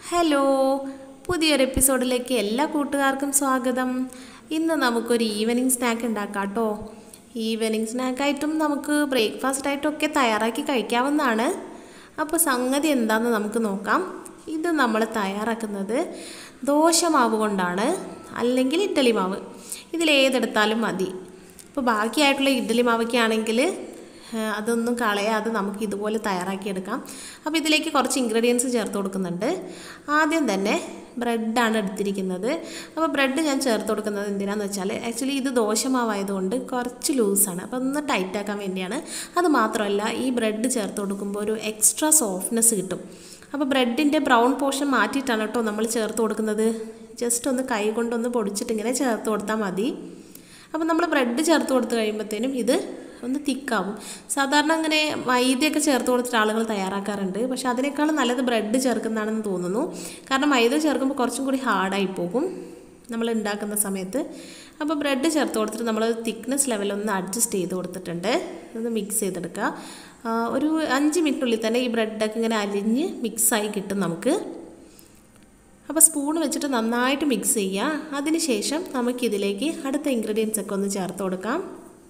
hello പുതിയൊരു എപ്പിസോഡിലേക്ക് എല്ലാ കൂട്ടുകാർക്കും സ്വാഗതം ഇന്ന് നമുക്കൊരു ഈവനിങ് സ്നാക്ക് ഉണ്ടാക്കാം കേട്ടോ ഈവനിങ് സ്നാക്കായിട്ടും നമുക്ക് ബ്രേക്ക്ഫാസ്റ്റ് ആയിട്ടും ഒക്കെ തയ്യാറാക്കി കഴിക്കാവുന്നതാണ് അപ്പോൾ സംഗതി എന്താണെന്ന് നമുക്ക് നോക്കാം ഇത് നമ്മൾ തയ്യാറാക്കുന്നത് ദോശമാവ് കൊണ്ടാണ് അല്ലെങ്കിൽ ഇഡ്ഡലി മാവ് ഇതിലേതെടുത്താലും മതി ഇപ്പോൾ ബാക്കിയായിട്ടുള്ള ഇഡ്ഡലി മാവൊക്കെ ആണെങ്കിൽ ഏഹ് അതൊന്നും കളയാതെ നമുക്ക് ഇതുപോലെ തയ്യാറാക്കിയെടുക്കാം അപ്പോൾ ഇതിലേക്ക് കുറച്ച് ഇൻഗ്രീഡിയൻസ് ചേർത്ത് കൊടുക്കുന്നുണ്ട് ആദ്യം തന്നെ ബ്രെഡാണ് എടുത്തിരിക്കുന്നത് അപ്പോൾ ബ്രെഡ് ഞാൻ ചേർത്ത് കൊടുക്കുന്നത് എന്തിനാന്ന് വെച്ചാൽ ആക്ച്വലി ഇത് ദോശമാവായതുകൊണ്ട് കുറച്ച് ലൂസാണ് അപ്പോൾ ഒന്ന് ടൈറ്റ് ആക്കാൻ വേണ്ടിയാണ് അത് മാത്രമല്ല ഈ ബ്രെഡ് ചേർത്ത് കൊടുക്കുമ്പോൾ ഒരു എക്സ്ട്രാ സോഫ്റ്റ്നെസ് കിട്ടും അപ്പോൾ ബ്രെഡിൻ്റെ ബ്രൗൺ പോർഷൻ മാറ്റിയിട്ടാണ് കേട്ടോ നമ്മൾ ചേർത്ത് കൊടുക്കുന്നത് ജസ്റ്റ് ഒന്ന് കൈ കൊണ്ടൊന്ന് പൊടിച്ചിട്ട് ഇങ്ങനെ ചേർത്ത് കൊടുത്താൽ മതി അപ്പോൾ നമ്മൾ ബ്രെഡ് ചേർത്ത് കൊടുത്ത് കഴിയുമ്പോഴത്തേനും ഇത് ഒന്ന് തിക്കാവും സാധാരണ അങ്ങനെ മൈദയൊക്കെ ചേർത്ത് കൊടുത്തിട്ട് ആളുകൾ തയ്യാറാക്കാറുണ്ട് പക്ഷേ അതിനേക്കാളും നല്ലത് ബ്രെഡ് ചേർക്കുന്നതാണെന്ന് തോന്നുന്നു കാരണം മൈദ ചേർക്കുമ്പോൾ കുറച്ചും കൂടി ഹാർഡായി പോകും നമ്മൾ ഉണ്ടാക്കുന്ന സമയത്ത് അപ്പോൾ ബ്രെഡ് ചേർത്ത് കൊടുത്തിട്ട് നമ്മൾ തിക്നെസ് ലെവൽ ഒന്ന് അഡ്ജസ്റ്റ് ചെയ്ത് കൊടുത്തിട്ടുണ്ട് ഒന്ന് മിക്സ് ചെയ്തെടുക്കുക ആ, ഒരു അഞ്ച് മിനിറ്റിനുള്ളിൽ തന്നെ ഈ ബ്രെഡൊക്കെ ഇങ്ങനെ അലിഞ്ഞ് മിക്സായി കിട്ടും നമുക്ക് അപ്പോൾ സ്പൂൺ വെച്ചിട്ട് നന്നായിട്ട് മിക്സ് ചെയ്യുക അതിനുശേഷം നമുക്കിതിലേക്ക് അടുത്ത ഇൻഗ്രീഡിയൻസ് ഒക്കെ ഒന്ന് ചേർത്ത് കൊടുക്കാം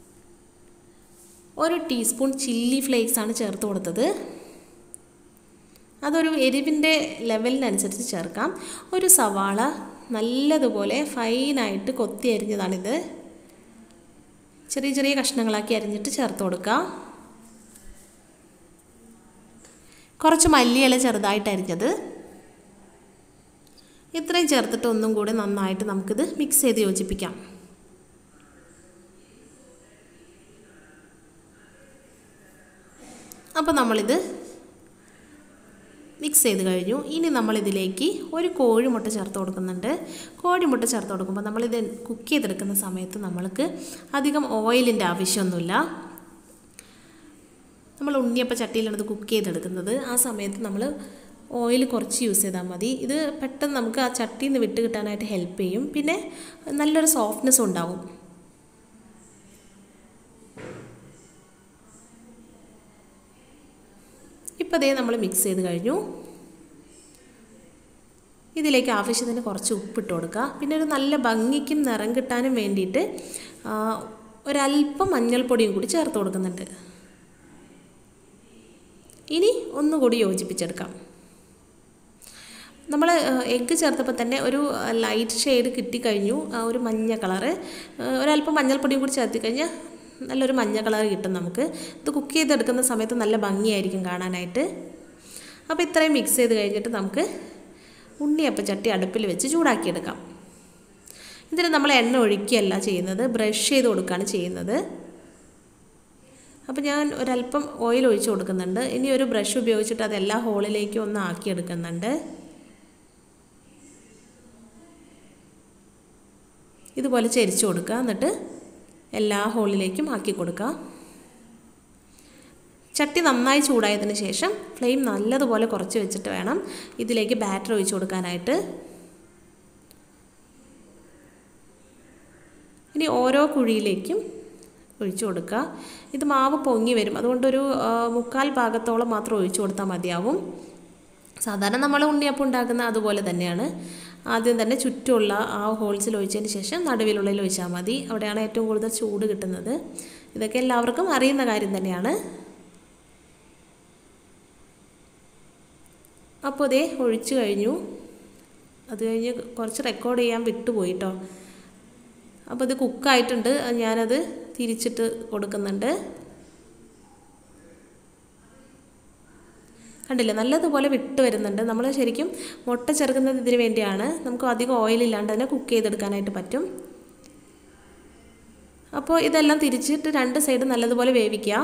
ഒരു ടീസ്പൂൺ ചില്ലി ഫ്ലേക്സ് ആണ് ചേർത്ത് കൊടുത്തത് അതൊരു എരിവിൻ്റെ ലെവലിനനുസരിച്ച് ചേർക്കാം ഒരു സവാള നല്ലതുപോലെ ഫൈനായിട്ട് കൊത്തി അരിഞ്ഞതാണിത് ചെറിയ ചെറിയ കഷ്ണങ്ങളാക്കി അരിഞ്ഞിട്ട് ചേർത്ത് കൊടുക്കുക കുറച്ച് മല്ലിയില ചെറുതായിട്ട് അരിഞ്ഞത് ഇത്രയും ചേർത്തിട്ട് ഒന്നും കൂടി നന്നായിട്ട് നമുക്കിത് മിക്സ് ചെയ്ത് യോജിപ്പിക്കാം അപ്പോൾ നമ്മളിത് മിക്സ് ചെയ്ത് കഴിഞ്ഞു ഇനി നമ്മളിതിലേക്ക് ഒരു കോഴിമുട്ട ചേർത്ത് കൊടുക്കുന്നുണ്ട് കോഴിമുട്ട ചേർത്ത് കൊടുക്കുമ്പോൾ നമ്മളിത് കുക്ക് ചെയ്തെടുക്കുന്ന സമയത്ത് നമ്മൾക്ക് അധികം ഓയിലിൻ്റെ ആവശ്യമൊന്നുമില്ല നമ്മൾ ഉണ്ണിയപ്പ ചട്ടിയിലാണ് ഇത് കുക്ക് ചെയ്തെടുക്കുന്നത് ആ സമയത്ത് നമ്മൾ ഓയിൽ കുറച്ച് യൂസ് ചെയ്താൽ മതി ഇത് പെട്ടെന്ന് നമുക്ക് ആ ചട്ടിയിൽ നിന്ന് വിട്ട് കിട്ടാനായിട്ട് ഹെൽപ്പ് ചെയ്യും പിന്നെ നല്ലൊരു സോഫ്റ്റ്നെസ് ഉണ്ടാവും ഇപ്പോൾ അതേ നമ്മൾ മിക്സ് ചെയ്ത് കഴിഞ്ഞു ഇതിലേക്ക് ആവശ്യത്തിന് കുറച്ച് ഉപ്പിട്ട് കൊടുക്കുക പിന്നെ ഒരു നല്ല ഭംഗിക്കും നിറം കിട്ടാനും വേണ്ടിയിട്ട് ആ, ഒരല്പം മഞ്ഞൾപ്പൊടിയും കൂടി ചേർത്ത് കൊടുക്കുന്നുണ്ട് ഇനി ഒന്നുകൂടി യോജിപ്പിച്ചെടുക്കാം നമ്മൾ എഗ്ഗ് ചേർത്തപ്പോൾ തന്നെ ഒരു ലൈറ്റ് ഷെയ്ഡ് കിട്ടിക്കഴിഞ്ഞു ആ ഒരു മഞ്ഞ കളറ് ഒരല്പം മഞ്ഞൾപ്പൊടിയും കൂടി ചേർത്തി കഴിഞ്ഞാൽ നല്ലൊരു മഞ്ഞ കളർ കിട്ടും നമുക്ക് ഇത് കുക്ക് ചെയ്തെടുക്കുന്ന സമയത്ത് നല്ല ഭംഗിയായിരിക്കും കാണാനായിട്ട് അപ്പോൾ ഇത്രയും മിക്സ് ചെയ്ത് കഴിഞ്ഞിട്ട് നമുക്ക് ഉണ്ണിയപ്പം ചട്ടി അടുപ്പിൽ വെച്ച് ചൂടാക്കിയെടുക്കാം ഇതിന് നമ്മൾ എണ്ണ ഒഴിക്കുകയല്ല ചെയ്യുന്നത് ബ്രഷ് ചെയ്ത് കൊടുക്കുകയാണ് ചെയ്യുന്നത് അപ്പോൾ ഞാൻ ഒരല്പം ഓയിൽ ഒഴിച്ച് കൊടുക്കുന്നുണ്ട് ഇനി ഒരു ബ്രഷ് ഉപയോഗിച്ചിട്ട് അത് എല്ലാ ഹോളിലേക്കും ഒന്ന് ആക്കിയെടുക്കുന്നുണ്ട് ഇതുപോലെ ചെരിച്ച് കൊടുക്കുക എന്നിട്ട് എല്ലാ ഹോളിലേക്കും ആക്കി കൊടുക്കുക ചട്ടി നന്നായി ചൂടായതിന് ശേഷം ഫ്ലെയിം നല്ലതുപോലെ കുറച്ച് വെച്ചിട്ട് വേണം ഇതിലേക്ക് ബാറ്റർ ഒഴിച്ച് കൊടുക്കാനായിട്ട് ഇനി ഓരോ കുഴിയിലേക്കും ഒഴിച്ചു കൊടുക്കുക ഇത് മാവ് പൊങ്ങി വരും അതുകൊണ്ടൊരു ആ, മുക്കാൽ ഭാഗത്തോളം മാത്രം ഒഴിച്ചു കൊടുത്താൽ മതിയാവും സാധാരണ നമ്മൾ ഉണ്ണിയപ്പം ഉണ്ടാക്കുന്ന അതുപോലെ തന്നെയാണ് ആദ്യം തന്നെ ചുറ്റുമുള്ള ആ ഹോൾസിൽ ഒഴിച്ചതിന് ശേഷം നടുവിലുള്ളിൽ ഒഴിച്ചാൽ മതി അവിടെയാണ് ഏറ്റവും കൂടുതൽ ചൂട് കിട്ടുന്നത് ഇതൊക്കെ എല്ലാവർക്കും അറിയുന്ന കാര്യം തന്നെയാണ് അപ്പോൾ അതേ ഒഴിച്ചു കഴിഞ്ഞു അത് കഴിഞ്ഞ് കുറച്ച് റെക്കോർഡ് ചെയ്യാൻ വിട്ടുപോയി കേട്ടോ അപ്പോൾ ഇത് കുക്കായിട്ടുണ്ട് ഞാനത് തിരിച്ചിട്ട് കൊടുക്കുന്നുണ്ട് കണ്ടില്ലേ നല്ലതുപോലെ വിട്ട് വരുന്നുണ്ട് നമ്മൾ ശരിക്കും മുട്ട ചേർക്കുന്നത് ഇതിന് വേണ്ടിയാണ് നമുക്ക് അധികം ഓയിലില്ലാണ്ട് തന്നെ കുക്ക് ചെയ്തെടുക്കാനായിട്ട് പറ്റും അപ്പോൾ ഇതെല്ലാം തിരിച്ചിട്ട് രണ്ട് സൈഡ് നല്ലതുപോലെ വേവിക്കുക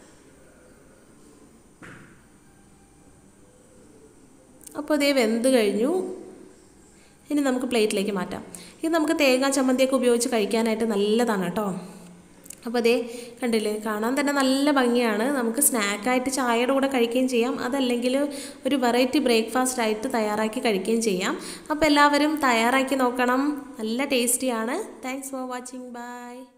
അപ്പോൾ ഇതേ വെന്ത് കഴിഞ്ഞു ഇനി നമുക്ക് പ്ലേറ്റിലേക്ക് മാറ്റാം ഇത് നമുക്ക് തേങ്ങാ ചമ്മന്തിയൊക്കെ ഉപയോഗിച്ച് കഴിക്കാനായിട്ട് നല്ലതാണ് കേട്ടോ അപ്പോൾ അതേ കണ്ടില്ലേ കാണാൻ തന്നെ നല്ല ഭംഗിയാണ് നമുക്ക് സ്നാക്കായിട്ട് ചായയുടെ കൂടെ കഴിക്കുകയും ചെയ്യാം അതല്ലെങ്കിൽ ഒരു വെറൈറ്റി ബ്രേക്ക്ഫാസ്റ്റ് ആയിട്ട് തയ്യാറാക്കി കഴിക്കുകയും ചെയ്യാം അപ്പോൾ എല്ലാവരും തയ്യാറാക്കി നോക്കണം നല്ല ടേസ്റ്റിയാണ് താങ്ക്സ് ഫോർ വാച്ചിങ് ബൈ